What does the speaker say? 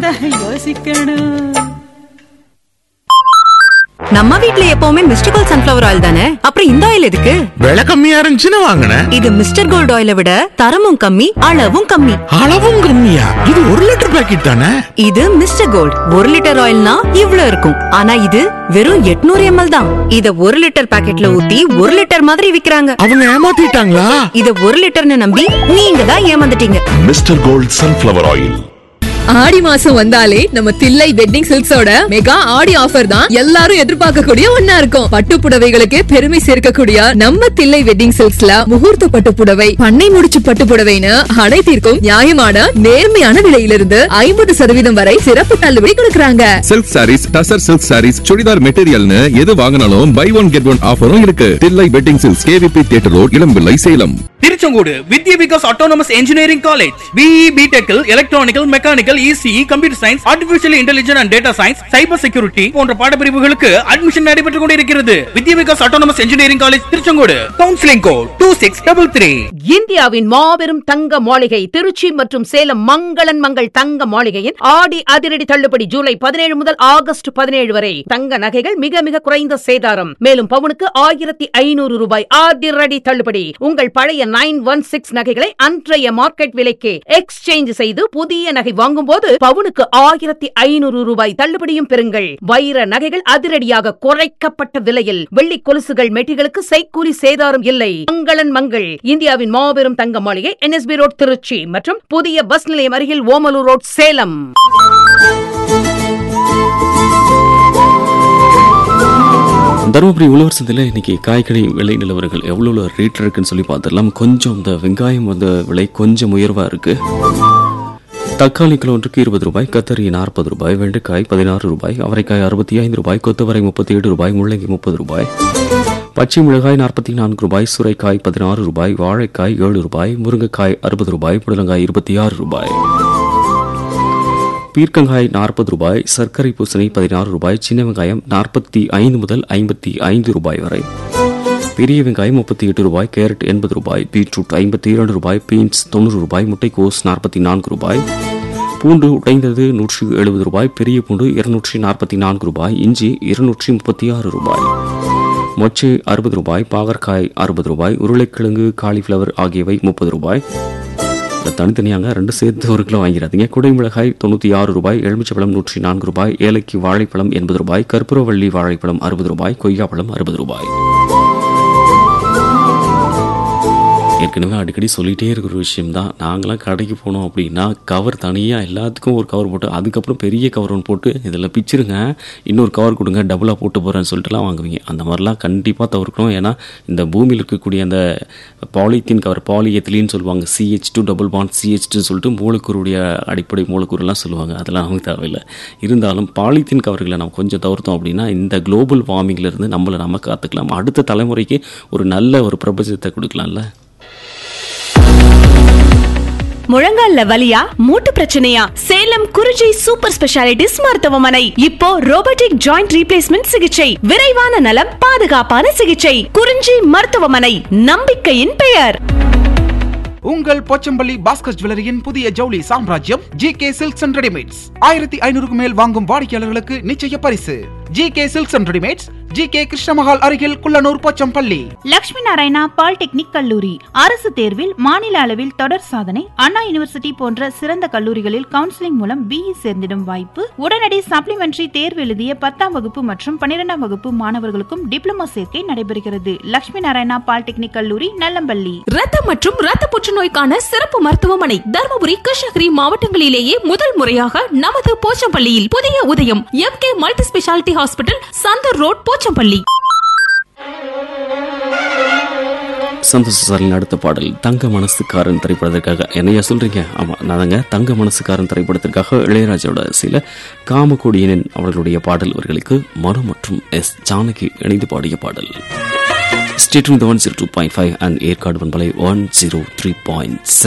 யோசிக்கணும் நம்ம வீட்ல எப்பவுமே மிஸ்டர் கோல்ட் சன்ஃபிளவர் ஆயில் தானே அப்புறம் இந்த ஆயில் எதுக்கு விலை கம்மியா இருந்துச்சுன்னு வாங்கினேன் இது மிஸ்டர் கோல்ட் ஆயிலை விட தரமும் கம்மி அளவும் கம்மி அளவும் கம்மியா இது ஒரு லிட்டர் பாக்கெட் தானே இது மிஸ்டர் கோல்ட் ஒரு லிட்டர் ஆயில்னா இவ்ளோ இருக்கும் ஆனா இது வெறும் 800 எம்எல் தான் இத ஒரு லிட்டர் பாக்கெட்ல ஊத்தி ஒரு லிட்டர் மாதிரி விக்கிறாங்க அவங்க ஏமாத்திட்டாங்களா இத ஒரு லிட்டர்னு நம்பி நீங்க தான் ஏமாந்துட்டீங்க Mister Gold sunflower oil Aadi மாசம் வந்தாலே நம்ம தில்லை வெட்டிங் சில்க்ஸோட மெகா ஆடி ஆஃபர் தான் எல்லாரும் எதிர்பார்க்கக்கூடிய ஒன்னா இருக்கும் பட்டு புடவைகளுக்கு பெருமை சேர்க்கக்கூடிய நம்ம தில்லை வெட்டிங் சில்க்ஸ்ல முகூர்த்த பட்டு புடவை பண்ணை முடிச்சு பட்டு புடவைன்னு அனைத்திற்கும் நியாயமான நேர்மையான விலையிலிருந்து ஐம்பது சதவீதம் வரை சிறப்பு தள்ளுபடி கொடுக்கறாங்க சில்க் சாரீஸ் டசர் சில்க் சாரீஸ் சுடிதார் மெட்டீரியல்னு எது வாங்கினாலும் பை ஒன் கெட் ஒன் ஆஃபரும் இருக்கு Thillai wedding silks KVP theatre road Ilampillai Salem Tiruchengode Vidya Vikas autonomous engineering college BE பிடெக்கில் electrical mechanical ECE computer science artificial intelligence and data science cyber security போன்ற பாடப்பிரிவுகளுக்கு அட்மிஷன் நடைபெற்றுக் கொண்டிருக்கிறது Vidya Vikas autonomous engineering college Tiruchengode counselling code two six double three இந்தியாவின் மாபெரும் தங்க மாளிகை திருச்சி மற்றும் சேலம் மங்களன் மங்கள் தங்க மாளிகையின் ஆடி அதிரடி தள்ளுபடி ஜூலை பதினேழு முதல் ஆகஸ்ட் பதினேழு வரை தங்க நகைகள் மிக மிக குறைந்த சேதாரம் மேலும் பவுனுக்கு ஆயிரத்தி ஐநூறு ரூபாய் அதிரடி தள்ளுபடி உங்கள் பழைய நைன் ஒன் சிக்ஸ் நகைகளை அன்றைய மார்க்கெட் விலைக்கு எக்ஸ்சேஞ்ச் செய்து புதிய நகை வாங்கும் போது பவுனுக்கு ஆயிரத்தி ஐநூறு ரூபாய் தள்ளுபடியும் பெறுங்கள் வைர நகைகள் அதிரடியாக குறைக்கப்பட்ட விலையில் வெள்ளி கொலுசுகள் மெட்டிகளுக்கு செய்கூலி சேதாரம் இல்லை மங்களன் மங்கள் இந்தியாவின் மாபெரும் தங்க மாளிகை என்எஸ்பி ரோட் திருச்சி மற்றும் புதிய பஸ் நிலையம் அருகில் ஓமலூர் ரோட் சேலம் தருமபுரி உழவர் சந்தையில் இன்னைக்கு காய்கறி விலை நிலவரங்கள் எவ்வளோ ரேட் இருக்குன்னு சொல்லி பார்த்துடலாம் கொஞ்சம் இந்த வெங்காயம் வந்த விலை கொஞ்சம் உயர்வாக இருக்கு தக்காளி கிலோ ஒன்றுக்கு இருபது ரூபாய் கத்தரி நாற்பது ரூபாய் வெண்டைக்காய் பதினாறு ரூபாய் அவரைக்காய் அறுபத்தி ஐந்து ரூபாய் கொத்தவரை முப்பத்தி ஏழு ரூபாய் முள்ளங்கி முப்பது ரூபாய் பச்சை மிளகாய் நாற்பத்தி நான்கு ரூபாய் சுரைக்காய் பதினாறு ரூபாய் வாழைக்காய் ஏழு ரூபாய் முருங்கைக்காய் அறுபது ரூபாய் புடலங்காய் இருபத்தி ஆறு ரூபாய் பீர்க்கங்காய் நாற்பது ரூபாய் சர்க்கரை பூசணி பதினாறு ரூபாய் சின்ன வெங்காயம் நாற்பத்தி ஐந்து முதல் ஐம்பத்தி ஐந்து ரூபாய் வரை பெரிய வெங்காயம் முப்பத்தி எட்டு ரூபாய் கேரட் எண்பது ரூபாய் பீட்ரூட் ஐம்பத்தி இரண்டு ரூபாய் பீன்ஸ் தொண்ணூறு ரூபாய் முட்டைக்கோஸ் நாற்பத்தி நான்கு ரூபாய் பூண்டு உடைந்தது நூற்றி எழுபது ரூபாய் பெரிய பூண்டு இருநூற்றி நாற்பத்தி நான்கு ரூபாய் இஞ்சி இருநூற்றி முப்பத்தி ஆறு ரூபாய் மொச்சை அறுபது ரூபாய் பாகற்காய் அறுபது ரூபாய் உருளைக்கிழங்கு காலிஃப்ளவர் ஆகியவை முப்பது ரூபாய் இதை தனித்தனியாங்க ரெண்டு சேர்த்து ஒரு கிலோ வாங்கிறாதீங்க குடை மிளகாய் தொண்ணூற்றி ஆறு ரூபாய் எலுமிச்சப்பழம் நூற்றி நான்கு ரூபாய் ஏலக்கி வாழைப்பழம் எண்பது ரூபாய் கற்பூரவள்ளி வாழைப்பழம் அறுபது ரூபாய் கொய்யாப்பழம் அறுபது ரூபாய் ஏற்கனவே அடிக்கடி சொல்லிகிட்டே இருக்கிற ஒரு விஷயம் தான் நாங்களாம் கடைக்கு போனோம் அப்படின்னா கவர் தனியாக எல்லாத்துக்கும் ஒரு கவர் போட்டு அதுக்கப்புறம் பெரிய கவர் ஒன்று போட்டு இதில் பிச்சிருங்க இன்னொரு கவர் கொடுங்க டபுளாக போட்டு போகிறேன்னு சொல்லிட்டுலாம் வாங்குவீங்க அந்த மாதிரிலாம் கண்டிப்பாக தவிர்க்கணும் ஏன்னா இந்த பூமியில் இருக்கக்கூடிய அந்த பாலித்தீன் கவர் பாலியத்திலின்னு சொல்லுவாங்க CH two double bond CH two சொல்லிட்டு மூலக்கூறுடைய அடிப்படை மூலக்கூறுலாம் சொல்லுவாங்க அதெல்லாம் நமக்கு தேவையில்லை இருந்தாலும் பாலித்தீன் கவர்களை நம்ம கொஞ்சம் தவிர்த்தோம் அப்படின்னா இந்த குளோபல் வார்மிங்லேருந்து நம்மளை நம்ம காத்துக்கலாம் அடுத்த தலைமுறைக்கு ஒரு நல்ல ஒரு பிரபஞ்சத்தை கொடுக்கலாம்ல முழங்கால்ல வலியா மூட்டு பிரச்சனையா சேலம் குறிஞ்சி சூப்பர் ஸ்பெஷாலிட்டிஸ் மருத்துவமனை இப்போ ரோபோட்டிக் ஜாயிண்ட் ரீப்ளேஸ்மெண்ட் சிகிச்சை விரைவான நலம் பாதுகாப்பான சிகிச்சை குறிஞ்சி மருத்துவமனை நம்பிக்கையின் பெயர் உங்கள் போச்சம்பள்ளி பாஸ்கர் ஜுவல்லரியின் புதிய ஜவுளி சாம்ராஜ்யம் G K silks and readymades ஆயிரத்தி ஐநூறுக்கு மேல் வாங்கும் வாடிக்கையாளர்களுக்கு நிச்சய பரிசு G K silks and readymades G K Krishnamahal அருகில் குள்ளனூர் போச்சம்பள்ளி லட்சுமி நாராயணா பாலிடெக்னிக் கல்லூரி அரசு தேர்வில் மாநில அளவில் தொடர் சாதனை அண்ணா யூனிவர்சிட்டி போன்ற சிறந்த கல்லூரிகளில் கவுன்சிலிங் மூலம் பிஇ சேர்ந்திடும் வாய்ப்பு உடனடி சப்ளிமெண்டரி தேர்வு எழுதிய பத்தாம் வகுப்பு மற்றும் பன்னிரெண்டாம் வகுப்பு மாணவர்களுக்கும் டிப்ளமோ சேர்க்கை நடைபெறுகிறது லட்சுமி நாராயணா பாலிடெக்னிக் கல்லூரி நல்லம்பள்ளி ரத்தம் மற்றும் ரத்த புற்றுநோய்க்கான சிறப்பு மருத்துவமனை தருமபுரி கிருஷ்ணகிரி மாவட்டங்களிலேயே முதல் முறையாக நமது போச்சம்பள்ளியில் புதிய உதயம் M K multi speciality hospital Santhur road Pochampalli Santhosh சாரின் அடுத்த பாடல் தங்க மனசுக்காரன் திரைப்படத்திற்காக என்னையா சொல்றீங்க ஆமா நாங்க தங்க மனசுக்காரன் திரைப்படத்திற்காக இளையராஜாவோட சில காமகோடியனின் அவர்களுடைய பாடல் அவர்களுக்கு மனு மற்றும் எஸ் ஜானகி இணைந்து பாடிய பாடல் stay tuned one zero two point five and Yercaud பண்பலை ஒன் ஜீரோ த்ரீ பாயிண்ட்